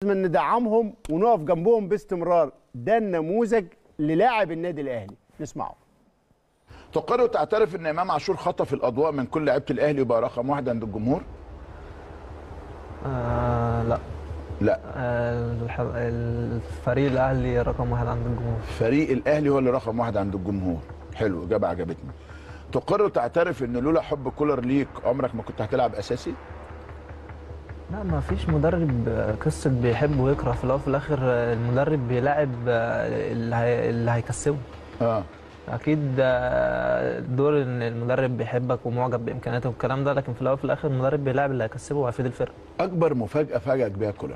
لازم ندعمهم ونقف جنبهم باستمرار ده النموذج للاعب النادي الاهلي نسمعه تقر وتعترف ان امام عاشور خطف الاضواء من كل لعيبه الاهلي وبقى رقم واحد عند الجمهور آه لا لا آه الح- الفريق الاهلي رقم واحد عند الجمهور فريق الاهلي هو اللي رقم واحد عند الجمهور حلو اجابه عجبتني تقر وتعترف ان لولا حب كولر ليك عمرك ما كنت هتلعب اساسي لا ما فيش مدرب آه، قصه بيحب ويكره في الاول وفي الاخر آه، المدرب بيلاعب آه، اللي, هي... اللي هيكسبه اه اكيد آه، دور ان المدرب بيحبك ومعجب بامكانياتك والكلام ده لكن في الاول وفي الاخر المدرب بيلاعب اللي هيكسبه وهيفيد الفرقه اكبر مفاجاه فاجئك بيها كولر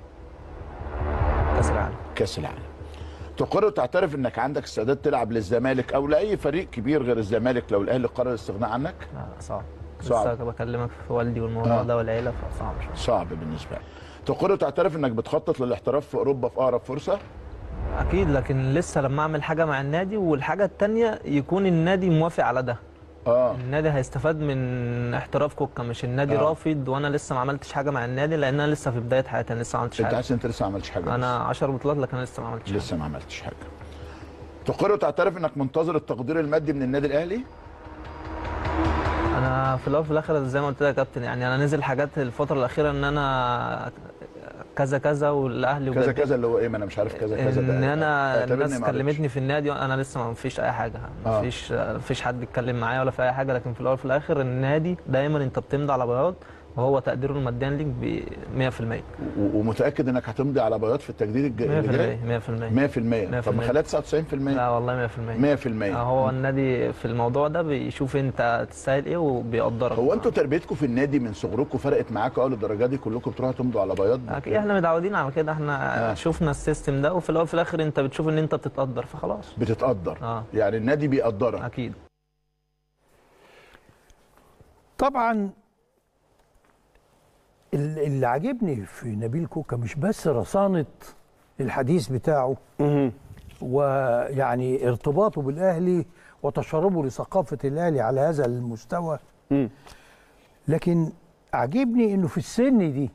كاس العالم كاس العالم تقر وتعترف انك عندك استعداد تلعب للزمالك او لاي فريق كبير غير الزمالك لو الاهلي قرر الاستغناء عنك لا صعب صعب. لسه بكلمك في والدي والموضوع آه. ده والعيله فصعب شويه صعب بالنسبه لك تقر وتعترف انك بتخطط للاحتراف في اوروبا في اقرب فرصه اكيد لكن لسه لما اعمل حاجه مع النادي والحاجه التانية يكون النادي موافق على ده اه النادي هيستفاد من احتراف كوكا مش النادي آه. رافض وانا لسه ما عملتش حاجه مع النادي لان انا لسه في بدايه حياتي انا لسه ما عملتش انت حاجه حاسس انت لسه ما عملتش حاجه انا 10 بطولات لكن انا لسه ما عملتش بس. حاجه لسه ما عملتش حاجه تقر وتعترف انك منتظر التقدير المادي من النادي الاهلي انا في الاول وفي الاخر زي ما قلت لك يا كابتن يعني انا نزل حاجات الفتره الاخيره ان انا كذا كذا والاهلي كذا وجدد. كذا اللي هو ايه ما انا مش عارف كذا كذا ده ان انا اعتبرني الناس ما عرفتش. كلمتني في النادي انا لسه ما فيش اي حاجه ما آه. فيش ما فيش حد اتكلم معايا ولا في اي حاجه لكن في الاول وفي الاخر النادي دايما انت بتمضي على بياض وهو تقديره الماديا ليك ب 100% و- ومتاكد انك هتمضي على بياض في التجديد الج- اللي جاي 100% 100% 100% طب ما 100%. خليها 99% لا والله 100% 100% آه، هو النادي في الموضوع ده بيشوف انت تستاهل ايه وبيقدرك هو انتوا تربيتكم في النادي من صغركم فرقت معاكم اه للدرجه دي كلكم بتروحوا تمضوا على بياض اكيد احنا متعودين على كده احنا آه. شفنا السيستم ده وفي الاول وفي الاخر انت بتشوف ان انت بتتقدر فخلاص بتتقدر اه يعني النادي بيقدرك اكيد طبعا ال- اللي عاجبني في نبيل كوكا مش بس رصانة الحديث بتاعه ويعني ارتباطه بالأهلي وتشربه لثقافة الأهلي على هذا المستوى لكن عاجبني انه في السن دي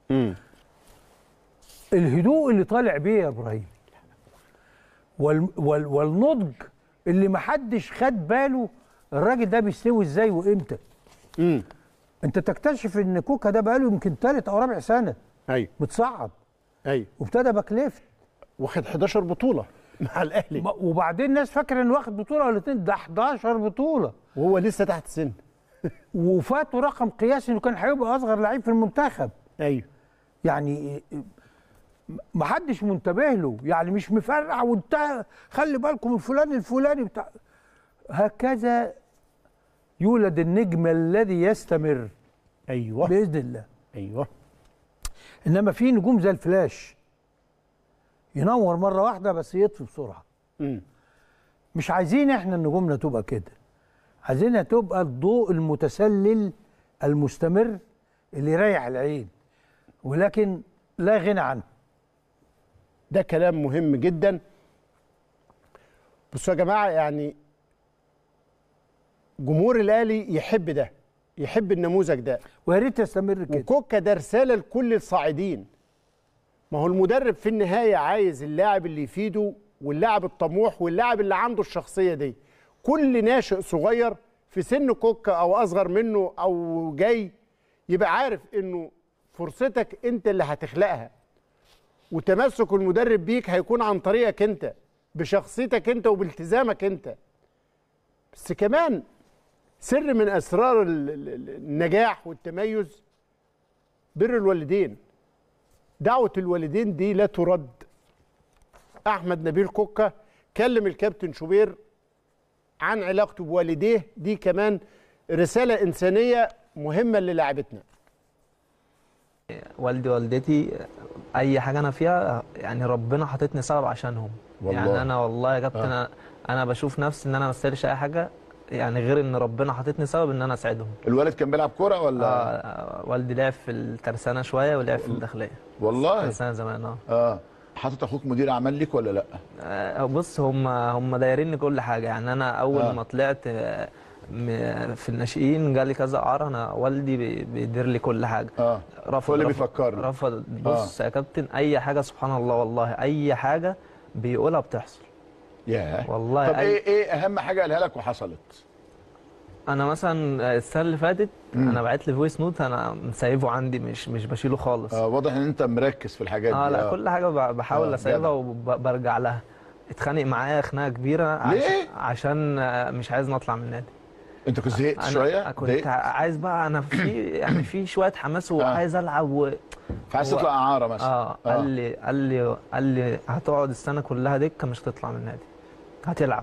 الهدوء اللي طالع بيه يا ابراهيم وال وال والنضج اللي محدش خد باله الراجل ده بيستوي ازاي وامتى انت تكتشف ان كوكا ده بقاله يمكن ثالث او رابع سنه ايوه متصعد ايوه وابتدى باك ليفت واخد 11 بطوله مع الاهلي ما- وبعدين الناس فاكره انه واخد بطوله ولا اتنين ده 11 بطوله وهو لسه تحت السن وفاته رقم قياسي انه كان هيبقى اصغر لعيب في المنتخب ايوه يعني ما حدش منتبه له يعني مش مفرع وانتهى خلي بالكم الفلاني الفلاني بتاع هكذا يولد النجم الذي يستمر ايوه باذن الله ايوه انما في نجوم زي الفلاش ينور مره واحده بس يطفي بسرعه مم. مش عايزين احنا نجومنا تبقى كده عايزينها تبقى الضوء المتسلل المستمر اللي يريح العين ولكن لا غنى عنه ده كلام مهم جدا بصوا يا جماعه يعني جمهور الاهلي يحب ده يحب النموذج ده ويا ريت يستمر كده وكوكا ده رساله لكل الصاعدين ما هو المدرب في النهايه عايز اللاعب اللي يفيده واللاعب الطموح واللاعب اللي عنده الشخصيه دي كل ناشئ صغير في سن كوكا او اصغر منه او جاي يبقى عارف انه فرصتك انت اللي هتخلقها وتمسك المدرب بيك هيكون عن طريقك انت بشخصيتك انت وبالتزامك انت بس كمان سر من اسرار ال- ال- ال- النجاح والتميز بر الوالدين دعوه الوالدين دي لا ترد احمد نبيل كوكا كلم الكابتن شوبير عن علاقته بوالديه دي كمان رساله انسانيه مهمه للاعبتنا والدي والدتي اي حاجه انا فيها يعني ربنا حاططني سبب عشانهم والله. يعني انا والله يا كابتن آه. أنا- انا بشوف نفسي ان انا ما استاهلش اي حاجه يعني غير ان ربنا حاططني سبب ان انا اساعدهم الولد كان بيلعب كوره ولا آه والدي لعب في الترسانه شويه ولعب في الداخليه والله ترسانه زمان اه اه حاطط اخوك مدير اعمال ليك ولا لا آه، بص هم هم دايرين لي كل حاجه يعني انا اول آه. ما طلعت آه، م- في الناشئين جالي كذا اعاره انا والدي بي- بيدير لي كل حاجه اه رفض هو اللي رفض- بيفكرني. رفض بص يا كابتن اي حاجه سبحان الله والله اي حاجه بيقولها بتحصل ياه والله طب أي- ايه ايه اهم حاجه قالها لك وحصلت انا مثلا السنه اللي فاتت انا بعت لي فويس نوت انا مسيبه عندي مش مش بشيله خالص آه واضح ان انت مركز في الحاجات اه دي لا كل حاجه ب- بحاول آه، اسيبها جدع. وبرجع لها اتخانق معايا خناقه كبيره ليه؟ عشان, عشان آه، مش عايز نطلع من النادي انت كنت زهقت انا شويه كنت ضايقت؟ عايز بقى انا في يعني في شويه حماس وعايز العب و... فعايز هو- تطلع اعاره مثلا اه قال لي قال لي قال لي هتقعد السنه كلها دكه مش هتطلع من النادي هتلعب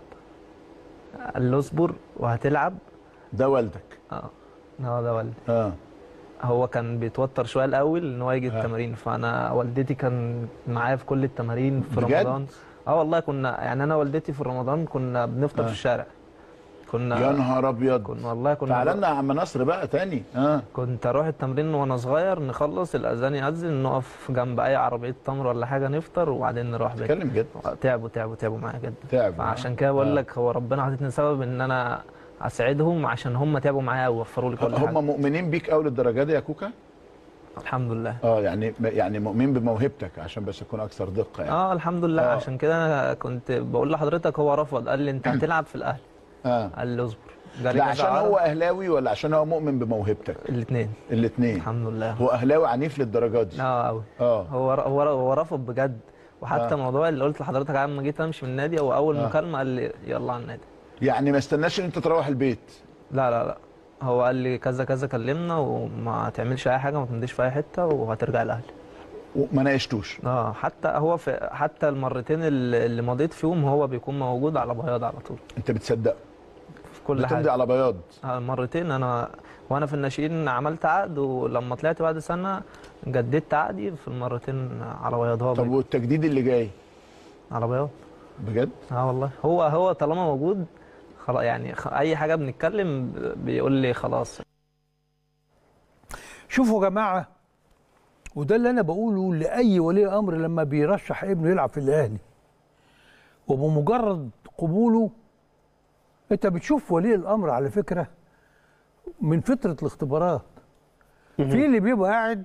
قال له اصبر وهتلعب ده والدك اه هو ده والدي اه هو كان بيتوتر شويه الاول ان هو يجي آه. التمارين فانا والدتي كان معايا في كل التمارين في بجد؟ رمضان اه والله كنا يعني انا والدتي في رمضان كنا بنفطر آه. في الشارع كنا يا نهار ابيض كنا والله كنا تعالى يا عم نصر بقى تاني اه كنت اروح التمرين وانا صغير نخلص الاذان يأذن نقف جنب اي عربيه تمر ولا حاجه نفطر وبعدين نروح بيت اتكلم جد تعبوا تعبوا تعبوا معايا جدا تعب فعشان كده بقول لك هو ربنا حاططني سبب ان انا اساعدهم عشان هم تعبوا معايا ووفروا لي كل حاجه هم مؤمنين بيك قوي للدرجه دي يا كوكا الحمد لله اه يعني يعني مؤمن بموهبتك عشان بس اكون اكثر دقه يعني اه الحمد لله آه. عشان كده انا كنت بقول لحضرتك هو رفض قال لي انت هتلعب في الاهلي اه قال لي اصبر جالي لا كذا عشان عرض. هو اهلاوي ولا عشان هو مؤمن بموهبتك الاثنين الاثنين الحمد لله هو اهلاوي عنيف للدرجه دي اه قوي اه هو هو هو رفض بجد وحتى آه. موضوع اللي قلت لحضرتك عم ما جيت امشي من النادي هو اول آه. مكالمه قال لي يلا على النادي يعني ما استناش ان انت تروح البيت لا لا لا هو قال لي كذا كذا كلمنا وما تعملش اي حاجه ما تمضيش في اي حته وهترجع الاهلي وما ناقشتوش اه حتى هو في حتى المرتين اللي اللي مضيت فيهم هو بيكون موجود على بياض على طول انت بتصدق في كل بتمضي حاجه على بياض آه، مرتين انا وانا في الناشئين عملت عقد ولما طلعت بعد سنه جددت عقدي في المرتين على بياض هو طب بي- والتجديد اللي جاي على بياض بجد اه والله هو هو طالما موجود خلاص يعني خ- اي حاجه بنتكلم بيقول لي خلاص شوفوا يا جماعه وده اللي انا بقوله لاي ولي امر لما بيرشح ابنه يلعب في الاهلي وبمجرد قبوله انت بتشوف ولي الامر على فكره من فتره الاختبارات في اللي بيبقى قاعد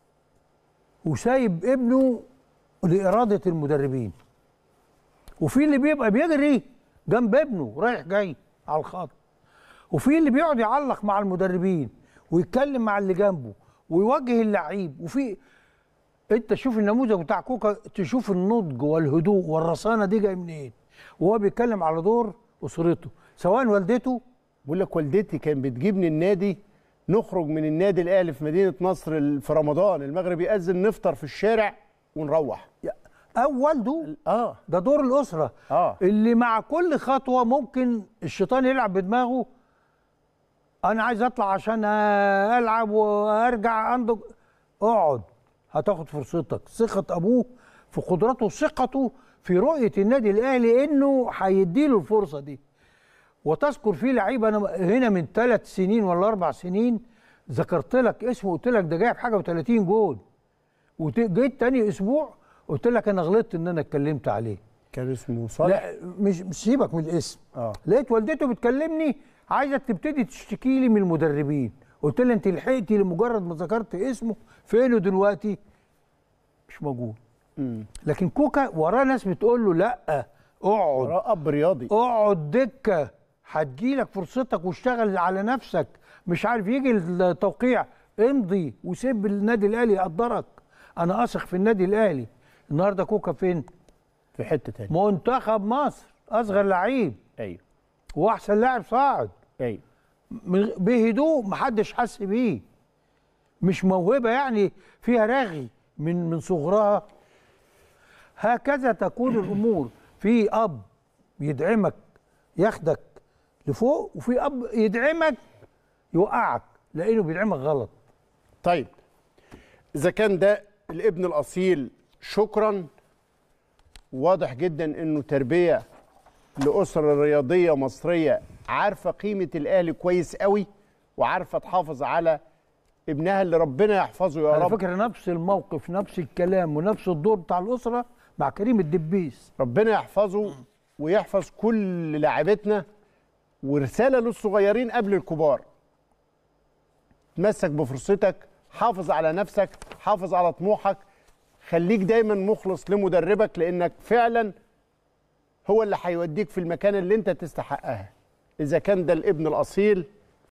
وسايب ابنه لاراده المدربين وفي اللي بيبقى بيجري جنب ابنه رايح جاي على الخط وفي اللي بيقعد يعلق مع المدربين ويتكلم مع اللي جنبه ويوجه اللعيب وفي انت شوف النموذج بتاع كوكا تشوف النضج والهدوء والرصانه دي جاي منين وهو بيتكلم على دور اسرته سواء والدته بقول لك والدتي كان بتجيبني النادي نخرج من النادي الاهلي في مدينه نصر ال- في رمضان المغرب يأذن نفطر في الشارع ونروح او والده اه ده دور الاسره اه اللي مع كل خطوه ممكن الشيطان يلعب بدماغه انا عايز اطلع عشان العب وارجع انضج اقعد هتاخد فرصتك ثقه ابوه في قدراته ثقته في رؤيه النادي الاهلي انه هيديله الفرصه دي وتذكر في لعيب انا هنا من ثلاث سنين ولا اربع سنين ذكرت لك اسمه قلت لك ده جايب حاجه و30 جول وجيت تاني اسبوع قلت لك انا غلطت ان انا اتكلمت عليه كان اسمه صالح لا مش مش سيبك من الاسم اه لقيت والدته بتكلمني عايزه تبتدي تشتكي لي من المدربين قلت لها انت لحقتي لمجرد ما ذكرت اسمه فينه دلوقتي مش موجود مم. لكن كوكا وراه ناس بتقول له لا اقعد وراه اب رياضي اقعد دكه هتجيلك فرصتك واشتغل على نفسك مش عارف يجي التوقيع امضي وسيب النادي الاهلي يقدرك انا اثق في النادي الاهلي النهارده كوكا فين في حته تانية منتخب مصر اصغر لعيب ايوه واحسن لاعب صاعد ايوه من- بهدوء محدش حس بيه مش موهبه يعني فيها رغي من من صغرها هكذا تكون الامور في اب يدعمك ياخدك لفوق وفي اب يدعمك يوقعك لانه بيدعمك غلط طيب اذا كان ده الابن الاصيل شكرا واضح جدا انه تربيه لاسره رياضيه مصريه عارفه قيمه الاهلي كويس قوي وعارفه تحافظ على ابنها اللي ربنا يحفظه يا على رب فكره نفس الموقف نفس الكلام ونفس الدور بتاع الاسره مع كريم الدبيس ربنا يحفظه ويحفظ كل لاعبتنا ورساله للصغيرين قبل الكبار تمسك بفرصتك حافظ على نفسك حافظ على طموحك خليك دايما مخلص لمدربك لانك فعلا هو اللي هيوديك في المكان اللي انت تستحقها اذا كان ده الابن الاصيل